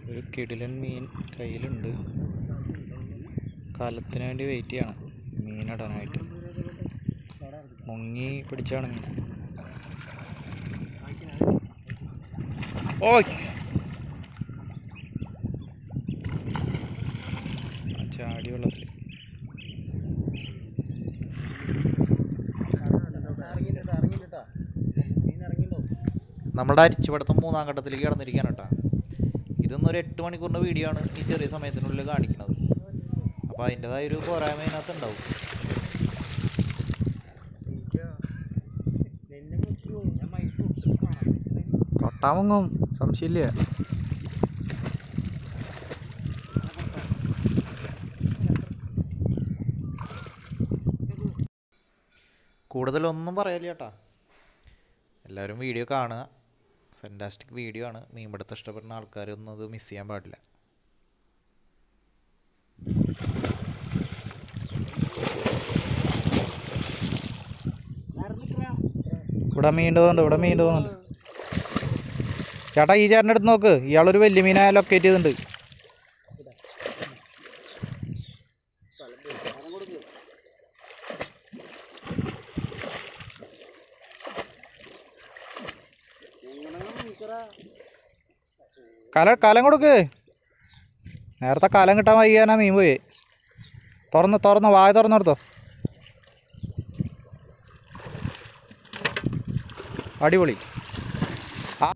ഒരു കിടിലൻ മീൻ കയ്യിലുണ്ട് കാലത്തിന് വേണ്ടി വെയിറ്റ് ചെയ്യണം മീനിടാനായിട്ട് മുങ്ങി പിടിച്ചാണ് മീൻ ഓയ് ആ ചാടി വെള്ളത്തിൽ നമ്മുടെ അരിച്ചുപടത്തം മൂന്നാം ഘട്ടത്തിലേക്ക് കടന്നിരിക്കുകയാണ് കേട്ടോ ഇതൊന്നും ഒരു എട്ട് മണിക്കൂറിൻ്റെ വീഡിയോ ആണ് ഈ ചെറിയ സമയത്തിനുള്ളിൽ കാണിക്കുന്നത് അപ്പോൾ അതിൻ്റെതായ ഒരു പോരായ്മ ഇതിനകത്ത് ഉണ്ടാവും തൊട്ടാമുങ്ങും സംശയമില്ല കൂടുതലൊന്നും പറയാനില്ല ചേട്ടാ എല്ലാവരും വീഡിയോ കാണുക ഫെൻറ്റാസ്റ്റിക് വീഡിയോ ആണ് മീൻപിടുത്തം ഇഷ്ടപ്പെടുന്ന ആൾക്കാരൊന്നും അത് മിസ് ചെയ്യാൻ പാടില്ല ഇവിടെ മീൻ തോന്നുന്നുണ്ട് ഇവിടെ മീൻ തോന്നുന്നുണ്ട് ചേട്ടാ ഈ ചേട്ടൻ്റെ അടുത്ത് നോക്ക് ഇയാളൊരു വലിയ മീനെ ലൊക്കേറ്റ് ചെയ്തിട്ടുണ്ട് കല കലം കൊടുക്ക് നേരത്തെ കലം കിട്ടാൻ വൈകാനാ മീൻ പോയി തുറന്ന് തുറന്ന് വായ തുറന്നെടുത്തോ അടിപൊളി ആ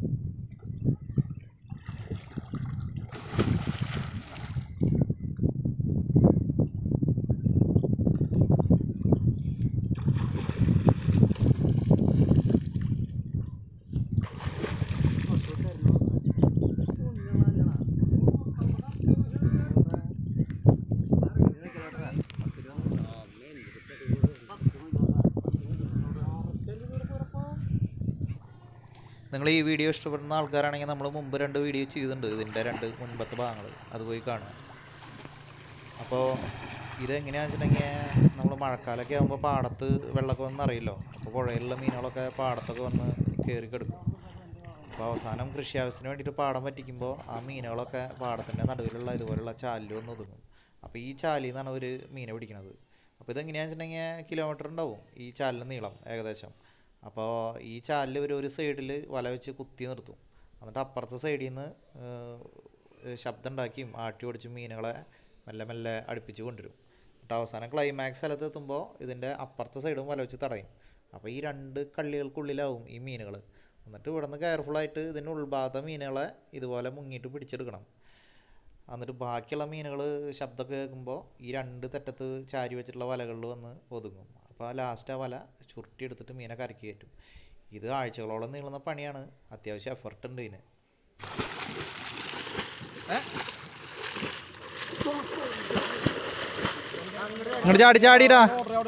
നിങ്ങൾ ഈ വീഡിയോ ഇഷ്ടപ്പെടുന്ന ആൾക്കാരാണെങ്കിൽ നമ്മൾ മുമ്പ് രണ്ട് വീഡിയോ ചെയ്തിട്ടുണ്ട് ഇതിൻ്റെ രണ്ട് മുൻപത്തെ ഭാഗങ്ങൾ അത് പോയി കാണുക അപ്പോൾ ഇതെങ്ങനെയാണെന്ന് വെച്ചിട്ടുണ്ടെങ്കിൽ നമ്മൾ മഴക്കാലമൊക്കെ ആകുമ്പോൾ പാടത്ത് വെള്ളമൊക്കെ വന്ന് അറിയില്ലോ അപ്പോൾ പുഴയിലുള്ള മീനുകളൊക്കെ പാടത്തൊക്കെ വന്ന് കയറി കിടക്കും അപ്പോൾ അവസാനം കൃഷി ആവശ്യത്തിന് വേണ്ടിയിട്ട് പാടം പറ്റിക്കുമ്പോൾ ആ മീനുകളൊക്കെ പാടത്തിൻ്റെ നടുവിലുള്ള ഇതുപോലുള്ള ചാലിൽ വന്ന് ഒതുങ്ങും അപ്പോൾ ഈ ചാലിൽ നിന്നാണ് ഒരു മീനെ പിടിക്കുന്നത് അപ്പോൾ ഇതെങ്ങനെയാണെന്ന് വെച്ചിട്ടുണ്ടെങ്കിൽ കിലോമീറ്റർ ഉണ്ടാവും ഈ ചാലിന് നീളം ഏകദേശം അപ്പോൾ ഈ ചാലിൽ ഒരു ഒരു സൈഡിൽ വല വെച്ച് കുത്തി നിർത്തും എന്നിട്ട് അപ്പുറത്തെ സൈഡിൽ നിന്ന് ശബ്ദം ഉണ്ടാക്കിയും ആട്ടി ഓടിച്ചും മീനുകളെ മെല്ലെ മെല്ലെ അടുപ്പിച്ച് കൊണ്ടുവരും എന്നിട്ട് അവസാനം ക്ലൈമാക്സ് സ്ഥലത്ത് എത്തുമ്പോൾ ഇതിൻ്റെ അപ്പുറത്തെ സൈഡും വല വെച്ച് തടയും അപ്പോൾ ഈ രണ്ട് കള്ളികൾക്കുള്ളിലാവും ഈ മീനുകൾ എന്നിട്ട് ഇവിടെ നിന്ന് കെയർഫുള്ളായിട്ട് ഇതിൻ്റെ ഉൾഭാഗത്തെ മീനുകളെ ഇതുപോലെ മുങ്ങിയിട്ട് പിടിച്ചെടുക്കണം എന്നിട്ട് ബാക്കിയുള്ള മീനുകൾ ശബ്ദമൊക്കെ കേൾക്കുമ്പോൾ ഈ രണ്ട് തെറ്റത്ത് ചാരി വെച്ചിട്ടുള്ള വലകളിൽ വന്ന് ഒതുങ്ങും അപ്പോൾ ലാസ്റ്റ് ആ വല ചുരുട്ടി എടുത്തിട്ട് മീനെ കരക്കി കയറ്റും ഇത് ആഴ്ചകളോളം നീളുന്ന പണിയാണ് അത്യാവശ്യം എഫർട്ട് ഉണ്ട് ഇതിന് ഇങ്ങോട്ട് ചാടി ചാടിടാ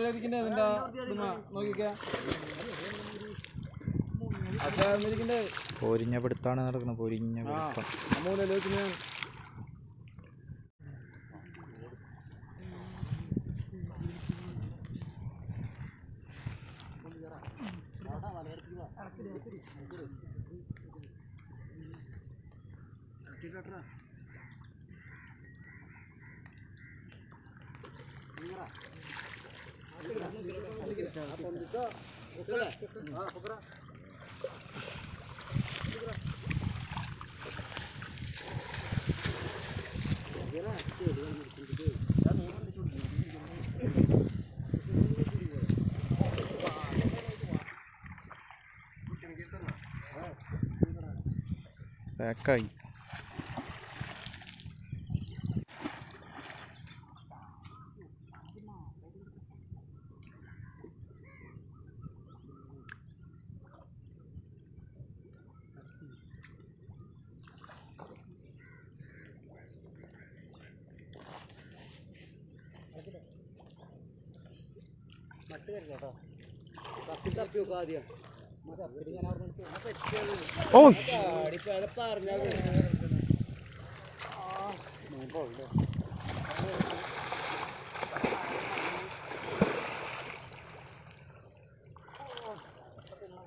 പൊരിഞ്ഞ പിടുത്താണ് നടക്കുന്നത് പൊരിഞ്ഞ പിടുത്തം പാക്കായി ഓ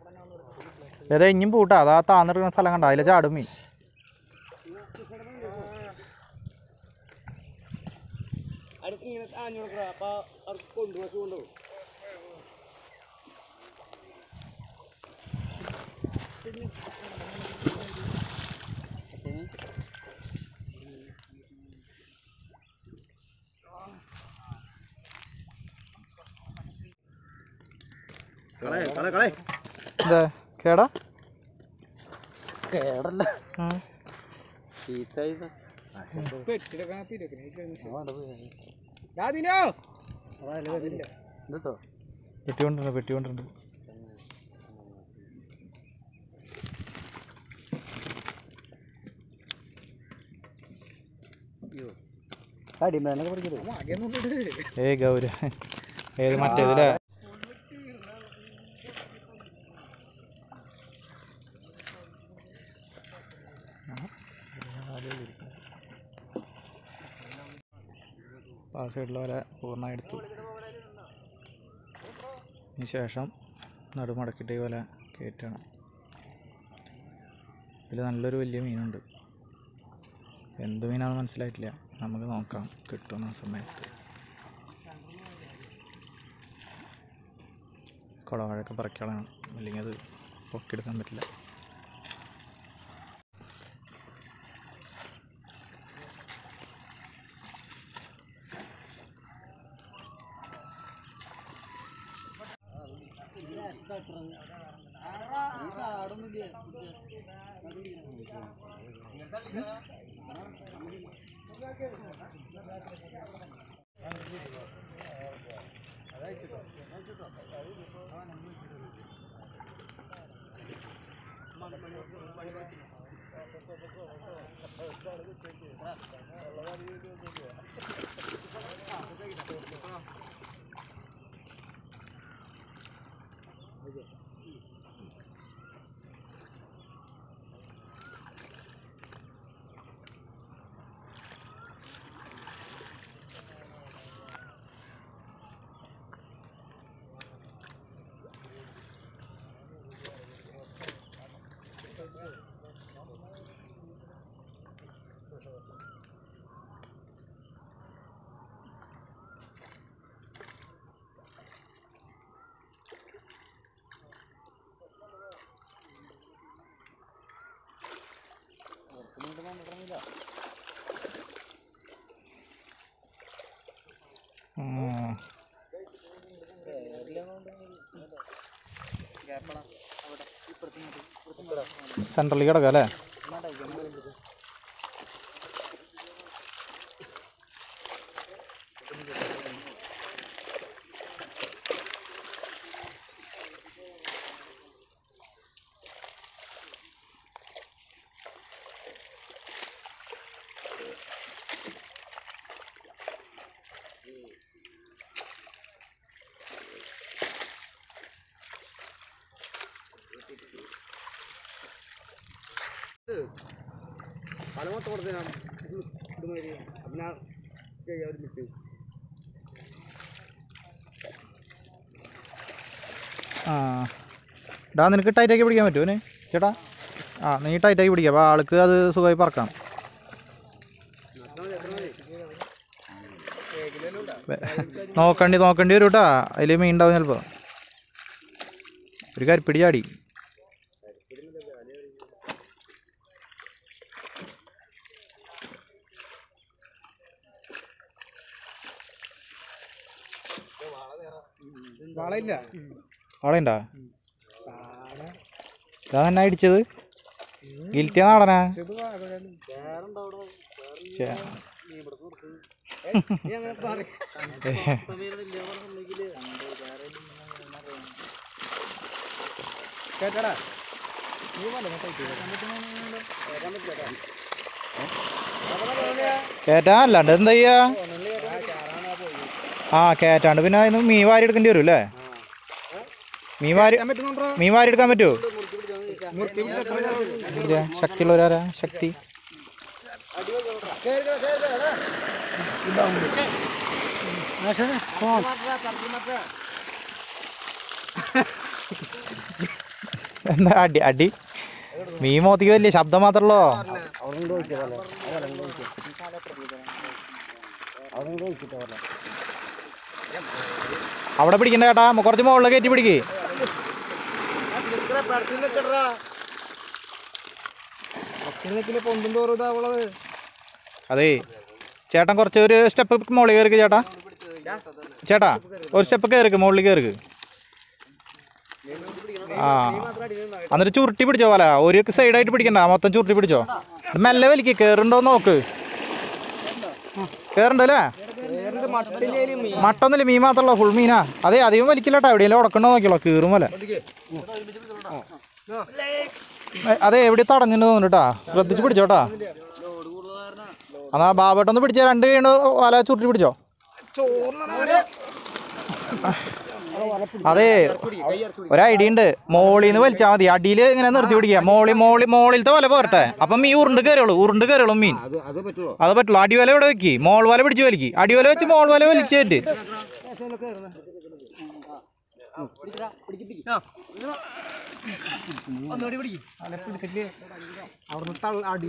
ഏതാ ഇനിയും പൂട്ടാ അതാ താന്നിരിക്കുന്ന സ്ഥലം കണ്ട അതിലെ ചാടും മീൻ എന്താ കേടാ കേടല്ല ആ. പെട്ടി കൊണ്ടുണ്ട് പെട്ടി കൊണ്ടുണ്ട് അടിമേനൊക്കെ പഠിക്കരുത് ഏയ് ഗൗര ഏത് മറ്റേതില്ലേ ആ സൈഡിലെ വല പൂർണ്ണമായി എടുത്തു അതിന് ശേഷം നടുമടക്കിയിട്ട് ഈ വല കയറ്റണം ഇതിൽ നല്ലൊരു വലിയ മീനുണ്ട് എന്ത് മീനാണെന്ന് മനസ്സിലായിട്ടില്ല നമുക്ക് നോക്കാം കിട്ടുന്ന സമയത്ത് കുളവാഴൊക്കെ പറിക്കളയണം അല്ലെങ്കിൽ അത് പൊക്കിയെടുക്കാൻ പറ്റില്ല സെൻട്രലിൽ കിടക്കാം അല്ലേ പല മൊത്തം കൊടുത്തേ ഇതുമാതിരി അപ്പം ഞാൻ ചെയ്യാൻ ഒരു മിനിറ്റ് ആ ഡാ നിനക്ക് ടൈറ്റാക്കി പിടിക്കാൻ പറ്റുമോ അവന് ചേട്ടാ ആ നീ ടൈറ്റാക്കി പിടിക്കുക അപ്പോൾ ആൾക്ക് അത് സുഖമായി പറക്കാം വെ- നോക്കണ്ടി നോക്കേണ്ടി വരും കേട്ടാ അതിൽ മീൻ ഉണ്ടാവും ചിലപ്പോൾ ഒരു കരിപ്പിടി ചാടി വളയില്ല ആളുണ്ടാ ഇതാ തന്നെ അടിച്ചത് ഗിൽത്തിയ നാടനാ ശ്ശേ. കേട്ടടാ കേറ്റാൻ അല്ലാണ്ട് എന്താ ചെയ്യാ ആ കേറ്റാണ്ട് പിന്നെ അതിന് മീൻ വാരി എടുക്കേണ്ടി വരും അല്ലേ മീൻ വാരി മീൻ വാരി എടുക്കാൻ പറ്റുമോ ഇല്ല, ശക്തിയുള്ളവരാരാ ശക്തി എന്താ അടി അടി മീൻ മോത്തിക്ക് വലിയ ശബ്ദം മാത്രമല്ലോ അവിടെ ചോദിച്ചിട്ട് അവിടെ പിടിക്കണ്ട ചേട്ടാ മു- കുറച്ച് മുകളിൽ കയറ്റി പിടിക്കേ പൊന്തും തോറും ഇതാവുള്ളത് അതേ ചേട്ടൻ കുറച്ച് ഒരു സ്റ്റെപ്പ് മുകളിൽ കയറിക്ക് ചേട്ടാ ചേട്ടാ ഒരു സ്റ്റെപ്പ് കയറിക്ക് മുകളിൽ കയറിക്ക് ആ എന്നിട്ട് ചുരുട്ടി പിടിച്ചോ വല ഒരു സൈഡായിട്ട് പിടിക്കണ്ട മൊത്തം ചുരുട്ടി പിടിച്ചോ മെല്ലെ വലിക്ക് കയറുണ്ടോ നോക്ക് കയറുണ്ടല്ലേ മട്ടിലേലും മീൻ മട്ടൊന്നുമില്ല മീൻ മാത്രമല്ല ഫുൾ മീനാ അതെ അധികം വലിക്കില്ല കേട്ടോ എവിടെയെങ്കിലും ഉടക്കണ്ടോ നോക്കിയോളൂ കീറും പോലെ ഏ, അതെ എവിടെ തടഞ്ഞിട്ട് തോന്നുന്നു കേട്ടാ ശ്രദ്ധിച്ച് പിടിച്ചോട്ടാ എന്നാ ബാബേട്ടൊന്ന് പിടിച്ച രണ്ട് കൈ വല ചുരുട്ടി പിടിച്ചോ അതെ ഒരു ഐഡിയ ഉണ്ട് മോളിൽ നിന്ന് വലിച്ചാൽ മതി അടിയിൽ ഇങ്ങനെ നിർത്തി പിടിക്കുക മോളി മോളി മോളിലത്തെ വല പോരട്ടെ അപ്പം മീൻ ഉരുണ്ട് കയറിയോളൂ ഉരുണ്ട് കയറിയോളൂ മീൻ അത് അത് പറ്റുമോ അത് പറ്റുള്ളൂ അടിവല ഇവിടെ വെക്കി മോൾ വല പിടിച്ച് വലിക്ക് അടിവല വെച്ച് മോൾ വല വലിച്ചു കയറ്റ് ഒന്നുകൂടി പിടിക്കും അല്ല പിടിച്ചിട്ട് അവിടുന്ന് തള്ള അടി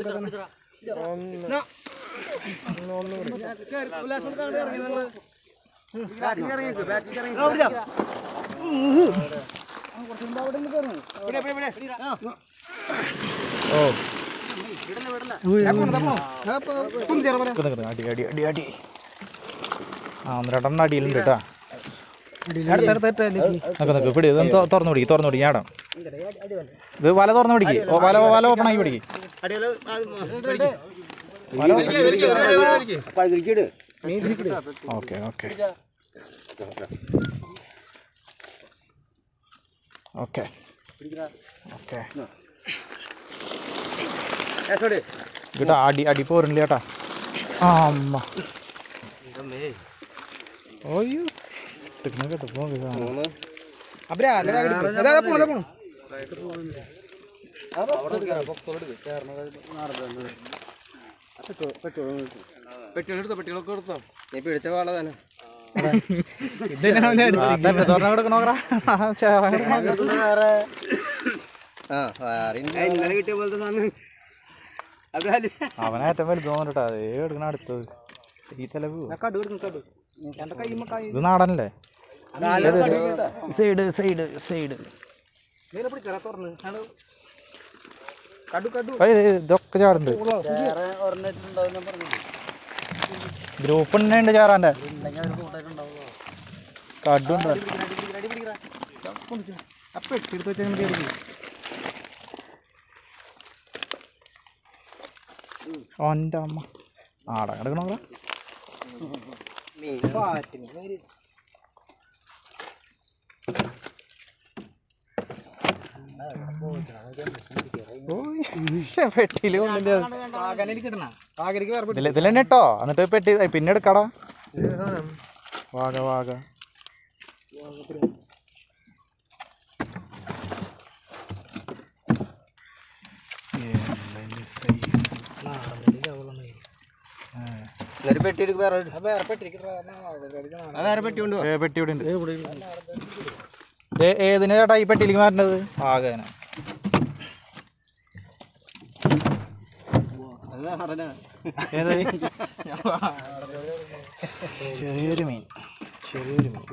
ഓ കുഞ്ചേറ നിക്ക് നിക്ക് അടി അടി അടി അടി ആ ഒന്ന് രണ്ടെണ്ണം അടിയിലുണ്ട് കേട്ടാ നിക്ക് നിക്ക് പിടി ഇതൊന്ന് തൊ- തുറന്നു പിടിക്ക് തുറന്നു പിടിക്ക് ഞാടാ ഇത് വല തുറന്നു പിടിക്ക് ഓ, വല വല ഓപ്പൺ ആക്കി പിടിക്ക് വല ഓക്കെ ഓക്കെ ഓക്കെ ഓക്കെ കേട്ടാ അടി അടി പോരണില്ല ചേട്ടാ ആ അമ്മ ഓയ്യോ ഇട്ടിക്കണ കേട്ടോ പോ ഇതാ. അബ്രാ അല്ല അതാ പോണു പോണു പെട്ടികളൊക്കെ കൊടുത്തോ നീ പിടിച്ച വാള തന്നെ ആ, തെറ്റ് തുറന്ന് കിടക്കണോക്കറാ. ചേറാൻ കിടക്കണോ? ഇന്നലെ കിട്ടിയ പോലത്തെ സാധനം അബ്രാല് അവനെ ഏറ്റവും വലുത് തോന്നിട്ടാ അതേ എടുക്കണ അടുത്തത് ഈ തലവ് കടു കൊടുക്കും കടു എന്റെ കൈമ കൈ ഇത് നാടനല്ലേ സൈഡ് സൈഡ് സൈഡ് നേരെ പിടിച്ചാ തുറന്ന് ആണ്. കടു കടു ഇതൊക്കെ ചാടുണ്ട് ഗ്രൂപ്പ് ഉണ്ട് ചാറാന്റെ കടുണ്ട് അപ്പൊ എടുത്ത് വെച്ചാൽ കയറി ഓൻ്റെ അമ്മ നാടൻ കിടക്കണോക്കറാ മീൻ പാറ്റിന് പെട്ടിയില് കൊണ്ടില്ല പാകനയിൽ കിട്ടണ പാകനിക്ക് വേറെ ഇതിൽ ഇതിൽ തന്നെ ഇട്ടോ എന്നിട്ട് പെട്ടി ഏയ് പിന്നെ എടുക്കടാ വാഗ വാഗ ഒരു പെട്ടി എടുക്ക് വേറെ വേറെ പെട്ടി വേറെ പെട്ടി കൊണ്ട് ഏ, പെട്ടി ഇവിടെ ഉണ്ട് ഏ- ഏതിനാ ചേട്ടാ ഈ പെട്ടിയിലേക്ക് മാറ്റേണ്ടത് വാഗന ഏത് ചെറിയൊരു മീൻ ചെറിയൊരു മീൻ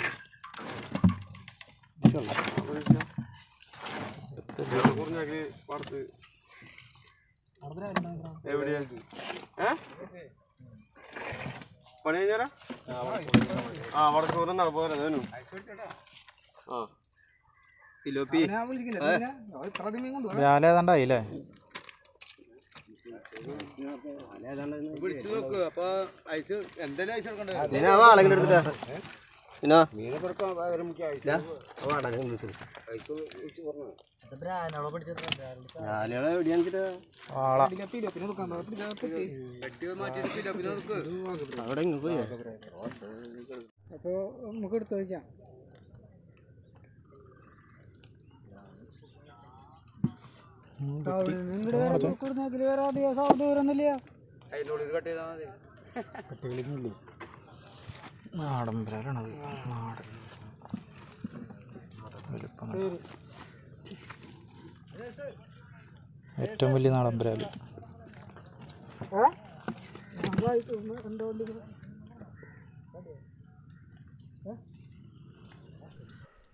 പണി കഴിഞ്ഞാ ആ വടക്ക് പോരാ പോരാ ആ ഫിലോപ്പി രാവിലെ ഏതാണ്ടായി അല്ലേ പിടിച്ചു നോക്ക് അപ്പൊ ഐസ് എന്തായാലും ഐസ് എടുക്കണ്ടേ പിന്നെ ആളാ അപ്പൊ നമുക്ക് എടുത്തു വയ്ക്കാം പെട്ടികളില്ലേ നാടൻ ബ്രാലാണത് നാടൻ വലുപ്പം കണ്ടോ? ഏറ്റവും വലിയ നാടൻ ബ്രാല്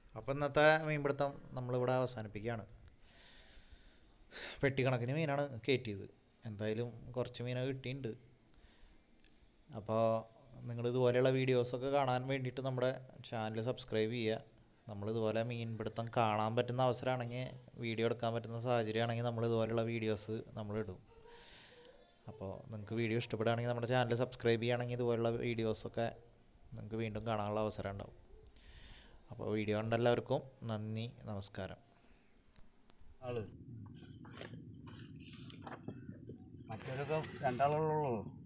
അപ്പോൾ ഇന്നത്തെ മീൻപിടുത്തം നമ്മളിവിടെ അവസാനിപ്പിക്കുകയാണ് പെട്ടിക്കണക്കിന് മീനാണ് കയറ്റിയത് എന്തായാലും കുറച്ച് മീനൊക്കെ കിട്ടിയിട്ടുണ്ട് അപ്പോൾ നിങ്ങൾ ഇതുപോലെയുള്ള വീഡിയോസൊക്കെ കാണാൻ വേണ്ടിയിട്ട് നമ്മുടെ ചാനൽ സബ്സ്ക്രൈബ് ചെയ്യുക നമ്മൾ ഇതുപോലെ മീൻപിടുത്തം കാണാൻ പറ്റുന്ന അവസരമാണെങ്കിൽ വീഡിയോ എടുക്കാൻ പറ്റുന്ന സാഹചര്യമാണെങ്കിൽ നമ്മൾ ഇതുപോലെയുള്ള വീഡിയോസ് നമ്മൾ ഇടും അപ്പോൾ നിങ്ങൾക്ക് വീഡിയോ ഇഷ്ടപ്പെടുകയാണെങ്കിൽ നമ്മുടെ ചാനൽ സബ്സ്ക്രൈബ് ചെയ്യുകയാണെങ്കിൽ ഇതുപോലുള്ള വീഡിയോസൊക്കെ നിങ്ങൾക്ക് വീണ്ടും കാണാനുള്ള അവസരം ഉണ്ടാവും അപ്പോൾ വീഡിയോ കണ്ട എല്ലാവർക്കും നന്ദി നമസ്കാരം ആള് മറ്റവരൊക്കെ രണ്ടാളുള്ളൂ